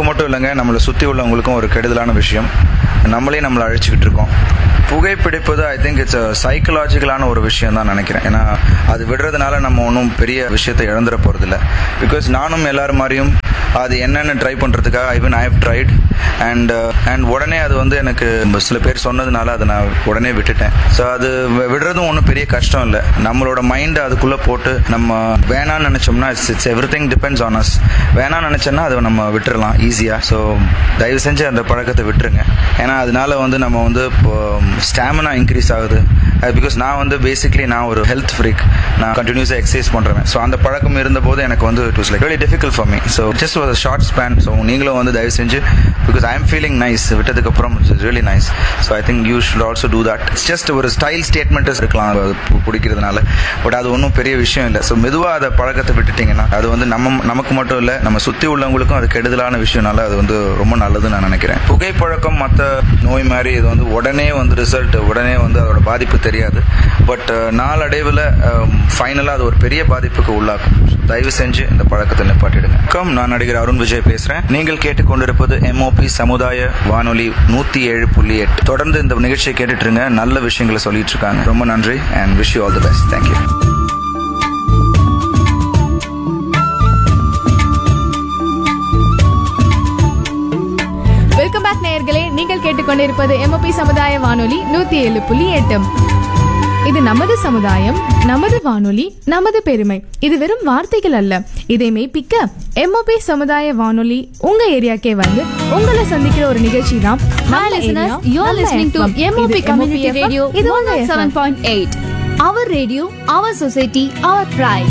நமக்கு மட்டும் இல்லைங்க நம்மளை சுற்றி உள்ளவங்களுக்கும் ஒரு கெடுதலான விஷயம் நம்மளே நம்மளை அழைச்சிக்கிட்டு இருக்கோம் புகைப்பிடிப்பது ஐ திங்க் இட்ஸ் சைக்கலாஜிக்கலான ஒரு விஷயம் தான் நினைக்கிறேன் ஏன்னா அது விடுறதுனால நம்ம ஒன்றும் பெரிய விஷயத்தை இழந்துட போகிறதில்ல பிகாஸ் நானும் எல்லாரும் மாதிரியும் அது என்னென்னு ட்ரை பண்ணுறதுக்காக I've I have tried and and உடனே அது வந்து எனக்கு சில பேர் சொன்னதுனால அதை நான் உடனே விட்டுட்டேன் ஸோ அது வி- விடுறதும் ஒன்றும் பெரிய கஷ்டம் இல்லை நம்மளோட மைண்டை அதுக்குள்ளே போட்டு நம்ம வேணாம்னு நினச்சோம்னா it's it's everything depends on us வேணாம்னு நினச்சோன்னா அதை நம்ம விட்டுறலாம் ஈஸியாக ஸோ தயவு செஞ்சு அந்த பழக்கத்தை விட்டுருங்க ஏன்னா அதனால வந்து நம்ம வந்து இப்போ ஸ்டாமினா இன்க்ரீஸ் ஆகுது பிகாஸ் நான் வந்து பேசிக்லி நான் ஒரு ஹெல்த் ஃப்ரீக் நான் கண்டினியூஸாக எக்ஸசைஸ் பண்ணுறேன் ஸோ அந்த பழக்கம் இருந்தபோது எனக்கு வந்து it was like very difficult for me so just was short span so நீங்களும் வந்து தயவு செஞ்சு because I am feeling nice விட்டதுக்கப்புறம் it's really nice so I think you should also do that it's just ஒரு style statements இருக்கலாம் அது பு- பிடிக்கிறதுனால but அது ஒன்றும் பெரிய விஷயம் இல்லை ஸோ மெதுவாக அதை பழக்கத்தை விட்டுட்டீங்கன்னா அது வந்து நம்ம நமக்கு மட்டும் இல்லை நம்ம சுற்றி உள்ளவங்களுக்கும் அது கெடுதலான விஷயம்னால அது வந்து ரொம்ப நல்லதுன்னு நான் நினைக்கிறேன் புகைப்பழக்கம் மற்ற நோய் மாதிரி இது வந்து உடனே வந்து ரிசல்ட் உடனே வந்து அதோட பாதிப்பு தெரியாது பட் நாளடைவில் ஃபைனலாக அது ஒரு பெரிய பாதிப்புக்கு உள்ளாக்கும் So, தயவு செஞ்சு இந்த பழக்கத்தை நிப்பாட்டிடுங்க வணக்கம் நான் நடிகர் அருண் விஜய் பேசுறேன் நீங்கள் கேட்டுக்கொண்டிருப்பது எம்ஓபி சமுதாய வானொலி நூத்தி ஏழு புள்ளி எட்டு தொடர்ந்து இந்த நிகழ்ச்சியை கேட்டுட்டு இருங்க நல்ல விஷயங்களை சொல்லிட்டு இருக்காங்க ரொம்ப நன்றி and wish you all the best thank you welcome back நேயர்களே நீங்கள் கேட்டுக்கொண்டிருப்பது எம்ஓபி சமுதாய வானொலி நூத்தி ஏழு புள்ளி எட்டு இது நமது சமுதாயம் நமது வானொலி நமது பெருமை இது வெறும் வார்த்தைகள் அல்ல இதை மெய்ப்பிக்க எம்ஓபி சமுதாய வானொலி உங்க ஏரியாக்கே வந்து உங்களை சந்திக்கிற ஒரு நிகழ்ச்சி தான் Hi listeners, you're listening to MOP Community Radio இது உங்க FM. 107.8. Our radio, our society, our pride.